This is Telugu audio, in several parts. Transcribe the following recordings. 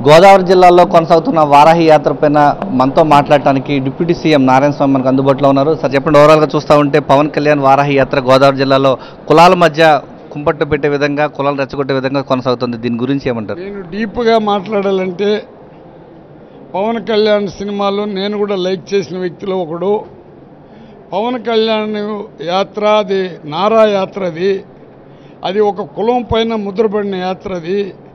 గోదావరి జిల్లాలో కొనసాగుతున్న వారాహి యాత్ర పైన మనతో మాట్లాడటానికి డిప్యూటీ సీఎం నారాయణ స్వామి మనకు అందుబాటులో ఉన్నారు సార్ చెప్పండి ఓవరాల్గా చూస్తూ ఉంటే పవన్ కళ్యాణ్ వారాహి యాత్ర గోదావరి జిల్లాలో కులాల మధ్య కుంపట్టు పెట్టే విధంగా కులాలు రెచ్చగొట్టే విధంగా కొనసాగుతుంది దీని గురించి ఏమంటారు నేను డీప్గా మాట్లాడాలంటే పవన్ కళ్యాణ్ సినిమాలో నేను కూడా లైక్ చేసిన వ్యక్తిలో ఒకడు పవన్ కళ్యాణ్ యాత్ర అది నారా యాత్ర అది అది ఒక కులం పైన ముద్రపడిన యాత్ర అది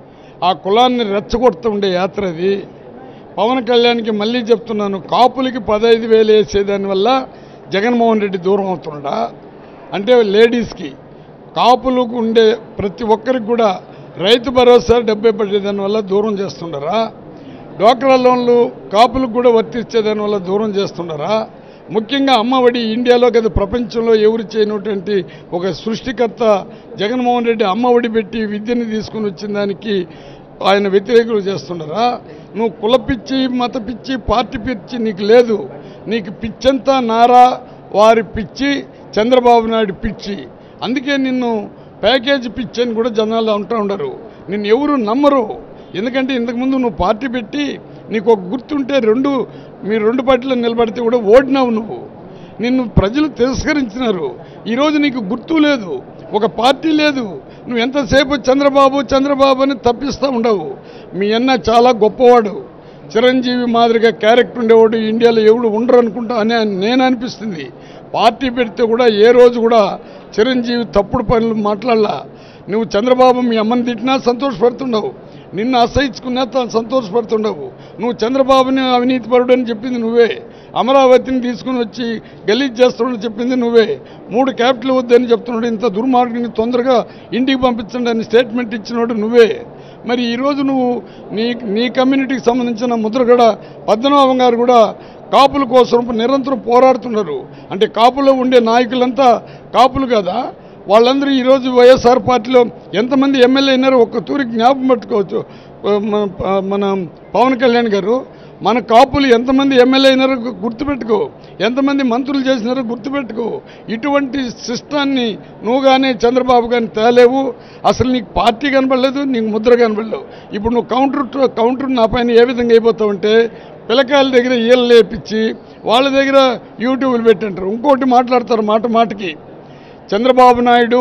ఆ కులాన్ని రెచ్చగొడుతుండే యాత్ర అది పవన్ కళ్యాణ్కి మళ్ళీ చెప్తున్నాను కాపులకి పదహైదు వేలు వేసేదానివల్ల జగన్మోహన్ రెడ్డి దూరం అవుతున్నాడా అంటే లేడీస్కి కాపులకు ఉండే ప్రతి ఒక్కరికి కూడా రైతు భరోసా డెబ్బై పడేదాని వల్ల దూరం చేస్తుండరా డ్వాక్రా లోన్లు కాపులకు కూడా వర్తించేదాని వల్ల దూరం చేస్తుండరా ముఖ్యంగా అమ్మఒడి ఇండియాలో కదా ప్రపంచంలో ఎవరు చేయనటువంటి ఒక సృష్టికర్త జగన్మోహన్ రెడ్డి అమ్మఒడి పెట్టి విద్యను తీసుకుని వచ్చిన దానికి ఆయన వ్యతిరేకులు చేస్తుండరా నువ్వు కుల పిచ్చి మత పిచ్చి పార్టీ పిచ్చి నీకు లేదు నీకు పిచ్చంతా నారా వారి పిచ్చి చంద్రబాబు నాయుడు పిచ్చి అందుకే నిన్ను ప్యాకేజీ పిచ్చి అని కూడా జనాలు అంటూ ఉండరు నిన్ను ఎవరు నమ్మరు ఎందుకంటే ఇంతకుముందు నువ్వు పార్టీ పెట్టి నీకు ఒక గుర్తుంటే రెండు మీరు రెండు పార్టీలో నిలబడితే కూడా ఓడినావు నువ్వు నిన్ను ప్రజలు తిరస్కరించినారు ఈరోజు నీకు గుర్తు లేదు ఒక పార్టీ లేదు నువ్వు ఎంతసేపు చంద్రబాబు చంద్రబాబు అని తప్పిస్తూ ఉండవు మీ అన్న చాలా గొప్పవాడు చిరంజీవి మాదిరిగా క్యారెక్టర్ ఉండేవాడు ఇండియాలో ఎవడు ఉండరు అనుకుంటా అని నేను అనిపిస్తుంది పార్టీ పెడితే కూడా ఏ రోజు కూడా చిరంజీవి తప్పుడు పనులు మాట్లాడలా నువ్వు చంద్రబాబు మీ అమ్మని తిట్టినా సంతోషపడుతుండవు నిన్ను అసహించుకున్నా తా- సంతోషపడుతుండవు నువ్వు చంద్రబాబుని అవినీతిపరుడు అని చెప్పింది నువ్వే అమరావతిని తీసుకుని వచ్చి గలీజ్ చేస్తున్నాడని చెప్పింది నువ్వే మూడు క్యాపిటల్ వద్దని చెప్తున్నాడు ఇంత దుర్మార్గుని తొందరగా ఇంటికి పంపించండి అని స్టేట్మెంట్ ఇచ్చినోడు నువ్వే మరి ఈరోజు నువ్వు నీ నీ కమ్యూనిటీకి సంబంధించిన ముద్రగడ పద్మనాభం గారు కూడా కాపుల కోసం నిరంతరం పోరాడుతున్నారు అంటే కాపులో ఉండే నాయకులంతా కాపులు కదా వాళ్ళందరూ ఈరోజు వైఎస్ఆర్ పార్టీలో ఎంతమంది ఎమ్మెల్యే అయినారో ఒక్క తూరికి జ్ఞాపకం పెట్టుకోవచ్చు మన మన పవన్ కళ్యాణ్ గారు మన కాపులు ఎంతమంది ఎమ్మెల్యే అయినారో గు- గుర్తుపెట్టుకో ఎంతమంది మంత్రులు చేసినారో గుర్తుపెట్టుకో ఇటువంటి సిస్టాన్ని నువ్వు కానీ చంద్రబాబు కానీ తేలేవు అసలు నీకు పార్టీ కనబడలేదు నీకు ముద్ర కనబడలేదు ఇప్పుడు నువ్వు కౌంటర్ టు- కౌంటర్ నా పైన ఏ విధంగా అయిపోతావంటే పిల్లకాయల దగ్గర ఈళ్ళు లేపించి వాళ్ళ దగ్గర యూట్యూబ్లు పెట్టంటారు ఇంకోటి మాట్లాడతారు మాట మాటకి చంద్రబాబు నాయుడు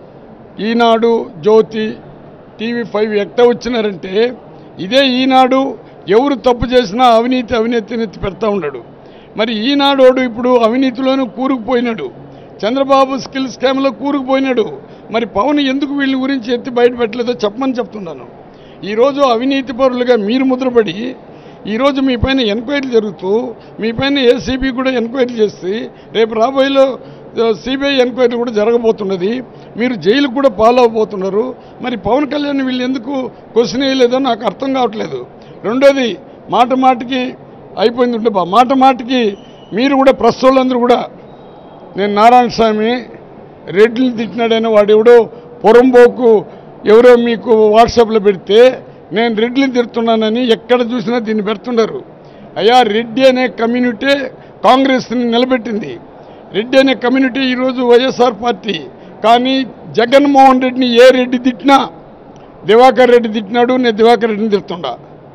ఈనాడు జ్యోతి టీవీ ఫైవ్ ఎట్ట వచ్చినారంటే ఇదే ఈనాడు ఎవరు తప్పు చేసినా అవినీతి అవినీతిని ఎత్తి పెడతా ఉన్నాడు మరి ఈనాడోడు ఇప్పుడు అవినీతిలోనూ కూరుకుపోయినాడు చంద్రబాబు స్కిల్ స్కామ్లో కూరుకుపోయినాడు మరి పవన్ ఎందుకు వీళ్ళ గురించి ఎత్తి బయట పెట్టలేదో చెప్పమని చెప్తున్నాను ఈరోజు అవినీతి పరులుగా మీరు ముద్రపడి ఈరోజు మీ పైన ఎంక్వైరీ జరుగుతూ మీ పైన ఏసీబీ కూడా ఎంక్వైరీ చేసి రేపు రాబోయేలో సిబిఐ ఎంక్వైరీ కూడా జరగబోతున్నది మీరు జైలుకు కూడా పాలవబోతున్నారు మరి పవన్ కళ్యాణ్ వీళ్ళు ఎందుకు క్వశ్చన్ వేయలేదో నాకు అర్థం కావట్లేదు రెండోది మాట మాటకి అయిపోయింది ఉంటే బా మాట మాటకి మీరు కూడా ప్రెస్ వాళ్ళందరూ కూడా నేను నారాయణ స్వామి రెడ్లు తిట్టినాడని వాడు ఎవడో పొరంబోకు ఎవరో మీకు వాట్సాప్లో పెడితే నేను రెడ్లు తిడుతున్నానని ఎక్కడ చూసినా దీన్ని పెడుతున్నారు అయ్యా రెడ్డి అనే కమ్యూనిటీ కాంగ్రెస్ని నిలబెట్టింది రెడ్డి అనే కమ్యూనిటీ ఈరోజు వైఎస్ఆర్ పార్టీ కానీ జగన్మోహన్ రెడ్డిని ఏ రెడ్డి తిట్టినా దివాకర్ రెడ్డి తిట్టినాడు నేను దివాకర్ రెడ్డిని తిడుతుండా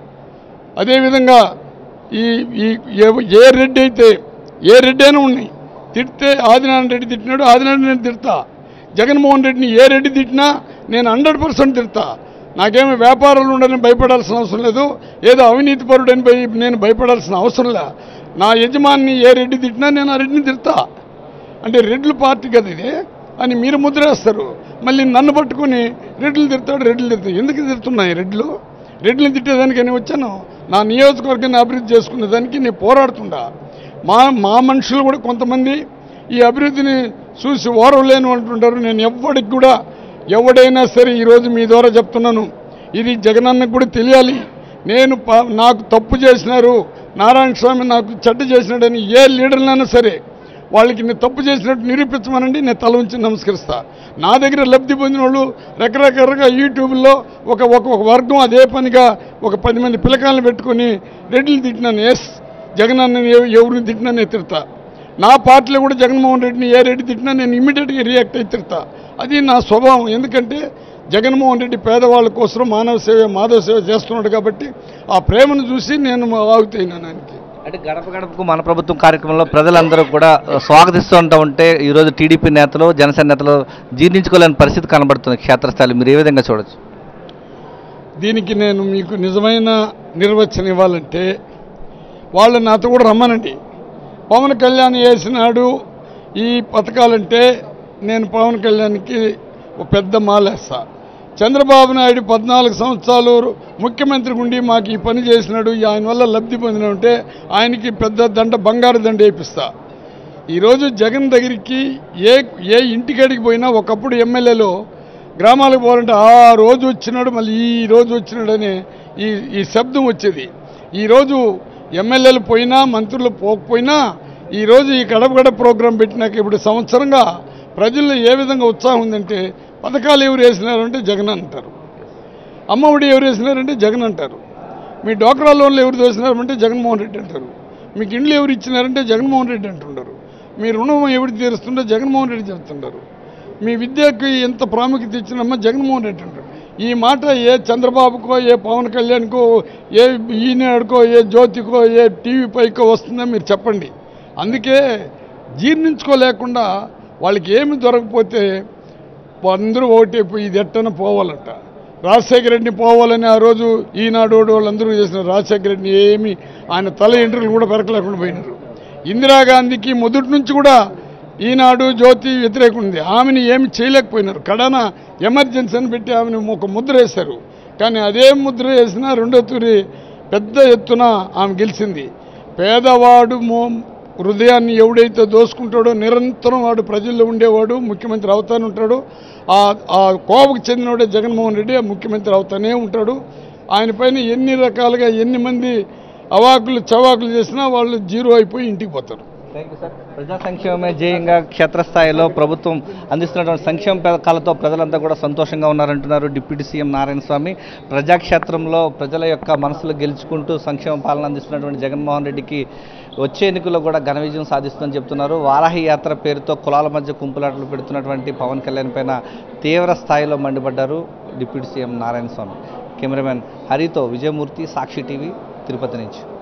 అదేవిధంగా ఈ ఈ ఎవ- ఏ రెడ్డి అయితే ఏ రెడ్డి అయినా ఉన్నాయి తిడితే ఆదినారాయణ రెడ్డి తిట్టినాడు ఆదినారాయణ రెడ్డి తిడతా జగన్మోహన్ రెడ్డిని ఏ రెడ్డి తిట్టినా నేను హండ్రెడ్ పర్సెంట్ తిడతా నాకేమి వ్యాపారాలు ఉండని భయపడాల్సిన అవసరం లేదు ఏదో అవినీతి పరుడని భయ నేను భయపడాల్సిన అవసరం లే నా యజమాని ఏ రెడ్డి తిట్టినా నేను ఆ రెడ్డిని తిడతా అంటే రెడ్లు పార్టీ కదా ఇది అని మీరు ముద్రేస్తారు మళ్ళీ నన్ను పట్టుకుని రెడ్లు తిడతాడు రెడ్లు తిడతాడు ఎందుకు తిడుతున్నాయి రెడ్లు రెడ్లను తిట్టేదానికి నేను వచ్చాను నా నియోజకవర్గాన్ని అభివృద్ధి చేసుకునేదానికి నేను పోరాడుతుండా మా మా మనుషులు కూడా కొంతమంది ఈ అభివృద్ధిని చూసి ఓరవలేను అంటుంటారు నేను ఎవ్వడికి కూడా ఎవడైనా సరే ఈరోజు మీ ద్వారా చెప్తున్నాను ఇది జగనన్నకు కూడా తెలియాలి నేను ప- నాకు తప్పు చేసినారు నారాయణ స్వామి నాకు చెడ్డ చేసినాడని ఏ లీడర్లైనా సరే వాళ్ళకి నేను తప్పు చేసినట్టు నిరూపించమనండి నేను తల ఉంచి నమస్కరిస్తా నా దగ్గర లబ్ధి పొందిన వాళ్ళు రకరకాలుగా యూట్యూబ్లో ఒక ఒక ఒక వర్గం అదే పనిగా ఒక పది మంది పిల్లకాయలను పెట్టుకొని రెడ్లు తిట్టినాను ఎస్ జగన్ అన్న ఎవరిని తిట్టినా నేను తిడతా నా పార్టీలో కూడా జగన్మోహన్ రెడ్డిని ఏ రెడ్డి తిట్టినా నేను ఇమ్మీడియట్గా రియాక్ట్ అయి తిడతా అది నా స్వభావం ఎందుకంటే జగన్మోహన్ రెడ్డి పేదవాళ్ళ కోసం మానవ సేవ మాధవ సేవ చేస్తున్నాడు కాబట్టి ఆ ప్రేమను చూసి నేను ఆగుతాయినాను ఆయనకి అంటే గడప గడపకు మన ప్రభుత్వం కార్యక్రమంలో ప్రజలందరూ కూడా స్వాగతిస్తూ ఉంటా ఉంటే ఈరోజు టీడీపీ నేతలు జనసేన నేతలు జీర్ణించుకోలేని పరిస్థితి కనబడుతుంది క్షేత్రస్థాయిలో మీరు ఏ విధంగా చూడొచ్చు దీనికి నేను మీకు నిజమైన నిర్వచనం ఇవ్వాలంటే వాళ్ళు నాతో కూడా రమ్మనండి పవన్ కళ్యాణ్ వేసినాడు ఈ పథకాలంటే నేను పవన్ కళ్యాణ్కి ఒక పెద్ద మాలేస్తా చంద్రబాబు నాయుడు పద్నాలుగు సంవత్సరాలు ముఖ్యమంత్రి ఉండి మాకు ఈ పని చేసినాడు ఈ ఆయన వల్ల లబ్ధి పొందిన ఉంటే ఆయనకి పెద్ద దండ బంగారు దండ వేపిస్తా ఈరోజు జగన్ దగ్గరికి ఏ ఏ ఇంటికాడికి పోయినా ఒకప్పుడు ఎమ్మెల్యేలో గ్రామాలకు పోవాలంటే ఆ రోజు వచ్చినాడు మళ్ళీ ఈ రోజు వచ్చినాడు అనే ఈ ఈ శబ్దం వచ్చేది ఈరోజు ఎమ్మెల్యేలు పోయినా మంత్రులు పోకపోయినా ఈరోజు ఈ గడప గడప ప్రోగ్రాం పెట్టినాక ఇప్పుడు సంవత్సరంగా ప్రజల్లో ఏ విధంగా ఉత్సాహం ఉందంటే పథకాలు ఎవరు వేసినారంటే జగన్ అంటారు అమ్మఒడి ఎవరు వేసినారంటే జగన్ అంటారు మీ డోక్రా లోన్లు ఎవరు దోసినారంటే జగన్మోహన్ రెడ్డి అంటారు మీకు ఇండ్లు ఎవరు ఇచ్చినారంటే జగన్మోహన్ రెడ్డి అంటుంటారు మీ రుణం ఎవరు తీరుస్తుంటే జగన్మోహన్ రెడ్డి చెప్తుంటారు మీ విద్యకి ఎంత ప్రాముఖ్యత ఇచ్చినమ్మా జగన్మోహన్ రెడ్డి అంటారు ఈ మాట ఏ చంద్రబాబుకో ఏ పవన్ కళ్యాణ్కో ఏ ఈనాడుకో ఏ జ్యోతికో ఏ టీవీ పైకో వస్తుందో మీరు చెప్పండి అందుకే జీర్ణించుకోలేకుండా వాళ్ళకి ఏమి దొరకపోతే అందరూ ఓటైపోయి ఇది ఎట్టన పోవాలంట రాజశేఖర రెడ్డిని పోవాలని ఆ రోజు ఈనాడు వాళ్ళందరూ చేసిన రాజశేఖర రెడ్డిని ఏమి ఆయన తల ఎంట్రులు కూడా పెరకలేకుండా పోయినారు ఇందిరాగాంధీకి మొదటి నుంచి కూడా ఈనాడు జ్యోతి వ్యతిరేకం ఉంది ఆమెని ఏమి చేయలేకపోయినారు కడాన ఎమర్జెన్సీ అని పెట్టి ఆమెను ఒక ముద్ర వేశారు కానీ అదే ముద్ర వేసినా రెండో తూరి పెద్ద ఎత్తున ఆమె గెలిచింది పేదవాడు మో హృదయాన్ని ఎవడైతే దోసుకుంటాడో నిరంతరం వాడు ప్రజల్లో ఉండేవాడు ముఖ్యమంత్రి అవుతానే ఉంటాడు ఆ ఆ కోపకు చెందినవాడే జగన్మోహన్ రెడ్డి ఆ ముఖ్యమంత్రి అవుతానే ఉంటాడు ఆయన పైన ఎన్ని రకాలుగా ఎన్ని మంది అవాకులు చవాకులు చేసినా వాళ్ళు జీరో అయిపోయి ఇంటికి పోతారు థ్యాంక్ యూ సార్ ప్రజా సంక్షేమమే జేయంగా క్షేత్రస్థాయిలో ప్రభుత్వం అందిస్తున్నటువంటి సంక్షేమ పథకాలతో ప్రజలంతా కూడా సంతోషంగా ఉన్నారంటున్నారు డిప్యూటీ సీఎం నారాయణ స్వామి ప్రజాక్షేత్రంలో ప్రజల యొక్క మనసులు గెలుచుకుంటూ సంక్షేమ పాలన అందిస్తున్నటువంటి జగన్మోహన్ రెడ్డికి వచ్చే ఎన్నికల్లో కూడా ఘన విజయం సాధిస్తుందని చెప్తున్నారు వారాహి యాత్ర పేరుతో కులాల మధ్య కుంపులాటలు పెడుతున్నటువంటి పవన్ కళ్యాణ్ పైన తీవ్ర స్థాయిలో మండిపడ్డారు deputy CM Narayana Swamy cameraman హరితో విజయమూర్తి సాక్షి టీవీ తిరుపతి నుంచి